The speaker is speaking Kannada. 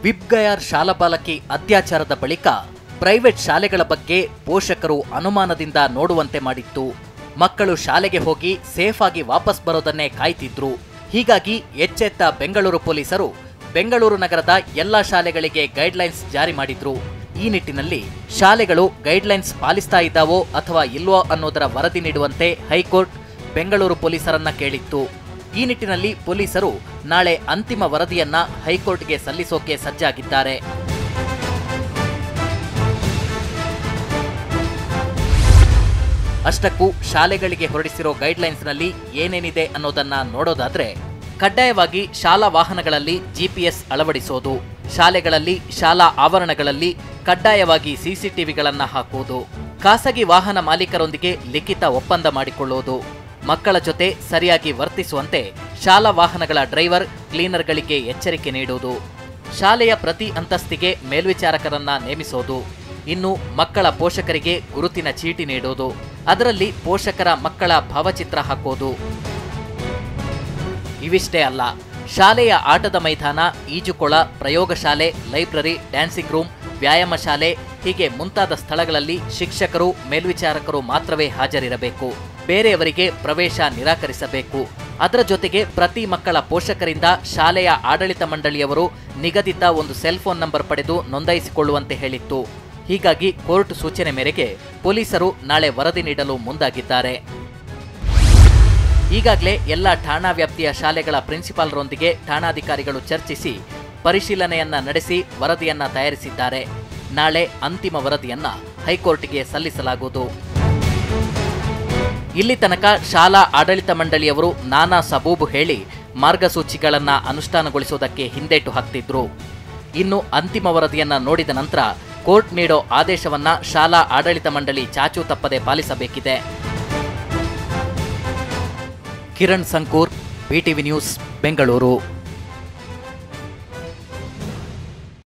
ವಿಬ್ಗಯಾರ್ ಶಾಲಾ ಬಾಲಕಿ ಅತ್ಯಾಚಾರದ ಬಳಿಕ ಪ್ರೈವೇಟ್ ಶಾಲೆಗಳ ಬಗ್ಗೆ ಪೋಷಕರು ಅನುಮಾನದಿಂದ ನೋಡುವಂತೆ ಮಾಡಿತ್ತು ಮಕ್ಕಳು ಶಾಲೆಗೆ ಹೋಗಿ ಸೇಫ್ ಆಗಿ ವಾಪಸ್ ಬರೋದನ್ನೇ ಕಾಯ್ತಿದ್ರು ಹೀಗಾಗಿ ಎಚ್ಚೆತ್ತ ಬೆಂಗಳೂರು ಪೊಲೀಸರು ಬೆಂಗಳೂರು ನಗರದ ಎಲ್ಲಾ ಶಾಲೆಗಳಿಗೆ ಗೈಡ್ಲೈನ್ಸ್ ಜಾರಿ ಮಾಡಿದ್ರು ಈ ನಿಟ್ಟಿನಲ್ಲಿ ಶಾಲೆಗಳು ಗೈಡ್ಲೈನ್ಸ್ ಪಾಲಿಸ್ತಾ ಇದ್ದಾವೋ ಅಥವಾ ಇಲ್ವೋ ಅನ್ನೋದರ ವರದಿ ನೀಡುವಂತೆ ಹೈಕೋರ್ಟ್ ಬೆಂಗಳೂರು ಪೊಲೀಸರನ್ನ ಕೇಳಿತ್ತು ಈ ನಿಟ್ಟಿನಲ್ಲಿ ಪೊಲೀಸರು ನಾಳೆ ಅಂತಿಮ ವರದಿಯನ್ನ ಹೈಕೋರ್ಟ್ಗೆ ಸಲ್ಲಿಸೋಕೆ ಸಜ್ಜಾಗಿದ್ದಾರೆ ಅಷ್ಟಕ್ಕೂ ಶಾಲೆಗಳಿಗೆ ಹೊರಡಿಸಿರೋ ಗೈಡ್ಲೈನ್ಸ್ನಲ್ಲಿ ಏನೇನಿದೆ ಅನ್ನೋದನ್ನ ನೋಡೋದಾದ್ರೆ ಕಡ್ಡಾಯವಾಗಿ ಶಾಲಾ ವಾಹನಗಳಲ್ಲಿ ಜಿಪಿಎಸ್ ಅಳವಡಿಸೋದು ಶಾಲೆಗಳಲ್ಲಿ ಶಾಲಾ ಆವರಣಗಳಲ್ಲಿ ಕಡ್ಡಾಯವಾಗಿ ಸಿಸಿಟಿವಿಗಳನ್ನ ಹಾಕುವುದು ಖಾಸಗಿ ವಾಹನ ಮಾಲೀಕರೊಂದಿಗೆ ಲಿಖಿತ ಒಪ್ಪಂದ ಮಾಡಿಕೊಳ್ಳುವುದು ಮಕ್ಕಳ ಜೊತೆ ಸರಿಯಾಗಿ ವರ್ತಿಸುವಂತೆ ಶಾಲಾ ವಾಹನಗಳ ಡ್ರೈವರ್ ಕ್ಲೀನರ್ಗಳಿಗೆ ಎಚ್ಚರಿಕೆ ನೀಡುವುದು ಶಾಲೆಯ ಪ್ರತಿ ಅಂತಸ್ತಿಗೆ ಮೇಲ್ವಿಚಾರಕರನ್ನ ನೇಮಿಸೋದು ಇನ್ನು ಮಕ್ಕಳ ಪೋಷಕರಿಗೆ ಗುರುತಿನ ಚೀಟಿ ನೀಡುವುದು ಅದರಲ್ಲಿ ಪೋಷಕರ ಮಕ್ಕಳ ಭಾವಚಿತ್ರ ಹಾಕೋದು ಇವಿಷ್ಟೇ ಅಲ್ಲ ಶಾಲೆಯ ಆಟದ ಮೈದಾನ ಈಜುಕೊಳ ಪ್ರಯೋಗಶಾಲೆ ಲೈಬ್ರರಿ ಡ್ಯಾನ್ಸಿಂಗ್ ರೂಮ್ ವ್ಯಾಯಾಮ ಶಾಲೆ ಹೀಗೆ ಮುಂತಾದ ಸ್ಥಳಗಳಲ್ಲಿ ಶಿಕ್ಷಕರು ಮೇಲ್ವಿಚಾರಕರು ಮಾತ್ರವೇ ಹಾಜರಿರಬೇಕು ಬೇರೆಯವರಿಗೆ ಪ್ರವೇಶ ನಿರಾಕರಿಸಬೇಕು ಅದರ ಜೊತೆಗೆ ಪ್ರತಿ ಮಕ್ಕಳ ಪೋಷಕರಿಂದ ಶಾಲೆಯ ಆಡಳಿತ ಮಂಡಳಿಯವರು ನಿಗದಿತ ಒಂದು ಸೆಲ್ ಫೋನ್ ನಂಬರ್ ಪಡೆದು ನೋಂದಾಯಿಸಿಕೊಳ್ಳುವಂತೆ ಹೇಳಿತ್ತು ಹೀಗಾಗಿ ಕೋರ್ಟ್ ಸೂಚನೆ ಮೇರೆಗೆ ಪೊಲೀಸರು ನಾಳೆ ವರದಿ ನೀಡಲು ಮುಂದಾಗಿದ್ದಾರೆ ಈಗಾಗಲೇ ಎಲ್ಲ ಠಾಣಾ ವ್ಯಾಪ್ತಿಯ ಶಾಲೆಗಳ ಪ್ರಿನ್ಸಿಪಾಲ್ರೊಂದಿಗೆ ಠಾಣಾಧಿಕಾರಿಗಳು ಚರ್ಚಿಸಿ ಪರಿಶೀಲನೆಯನ್ನ ನಡೆಸಿ ವರದಿಯನ್ನ ತಯಾರಿಸಿದ್ದಾರೆ ನಾಳೆ ಅಂತಿಮ ವರದಿಯನ್ನ ಹೈಕೋರ್ಟ್ಗೆ ಸಲ್ಲಿಸಲಾಗುವುದು ಇಲ್ಲಿ ತನಕ ಶಾಲಾ ಆಡಳಿತ ಮಂಡಳಿಯವರು ನಾನಾ ಸಬೂಬು ಹೇಳಿ ಮಾರ್ಗಸೂಚಿಗಳನ್ನ ಅನುಷ್ಠಾನಗೊಳಿಸುವುದಕ್ಕೆ ಹಿಂದೇಟು ಹಾಕ್ತಿದ್ರು ಇನ್ನು ಅಂತಿಮ ವರದಿಯನ್ನ ನೋಡಿದ ನಂತರ ಕೋರ್ಟ್ ನೀಡೋ ಆದೇಶವನ್ನ ಶಾಲಾ ಆಡಳಿತ ಮಂಡಳಿ ಚಾಚು ತಪ್ಪದೆ ಪಾಲಿಸಬೇಕಿದೆ ಕಿರಣ್ ಸಂಕೂರ್ ಬಿಟಿವಿ ನ್ಯೂಸ್ ಬೆಂಗಳೂರು